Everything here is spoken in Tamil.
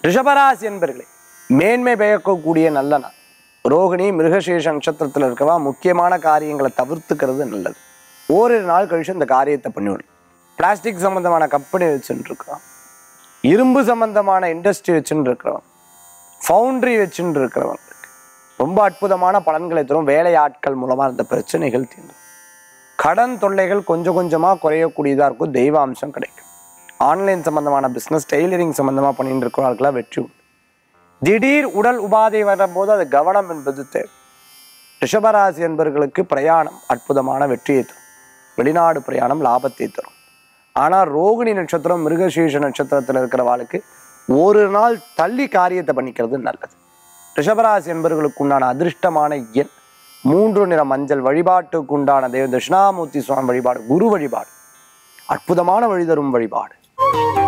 ரிஷபராசி என்பர்களே மேன்மை பயக்கக்கூடிய நல்ல நாள் ரோகிணி மிருகசேஷ நட்சத்திரத்தில் இருக்கவா முக்கியமான காரியங்களை தவிர்த்துக்கிறது நல்லது ஓரிரு நாள் கழிச்சு இந்த காரியத்தை பண்ணிவிடலாம் பிளாஸ்டிக் சம்பந்தமான கம்பெனி வச்சுட்டு இருக்கிறோம் இரும்பு சம்பந்தமான இண்டஸ்ட்ரி வச்சுட்டு இருக்கிறவன் ஃபவுண்டரி வச்சுட்டு இருக்கிறவங்களுக்கு ரொம்ப அற்புதமான பலன்களை தரும் வேலை ஆட்கள் மூலமா இந்த பிரச்சனைகள் தீர்ந்துடும் கடன் தொல்லைகள் கொஞ்சம் கொஞ்சமாக குறையக்கூடியதாக இருக்கும் தெய்வாம்சம் கிடைக்கும் ஆன்லைன் சம்பந்தமான பிஸ்னஸ் டெய்லரிங் சம்பந்தமாக பண்ணிட்டு இருக்கிறவர்களுக்கெல்லாம் வெற்றி உண்டு திடீர் உடல் உபாதை வரும்போது அது கவனம் என்பது தேவை ரிஷபராசி என்பவர்களுக்கு பிரயாணம் அற்புதமான வெற்றியை தரும் வெளிநாடு பிரயாணம் லாபத்தை தரும் ஆனால் ரோகிணி நட்சத்திரம் மிருகசீஷ நட்சத்திரத்தில் இருக்கிறவாளுக்கு ஒரு நாள் தள்ளி காரியத்தை பண்ணிக்கிறது நல்லது ரிஷபராசி என்பவர்களுக்கு உண்டான அதிர்ஷ்டமான எண் மூன்று நிற மஞ்சள் வழிபாட்டுக்கு உண்டான தெய்வ தட்சிணாமூர்த்தி சுவாமி வழிபாடு குரு வழிபாடு அற்புதமான வழி தரும் வழிபாடு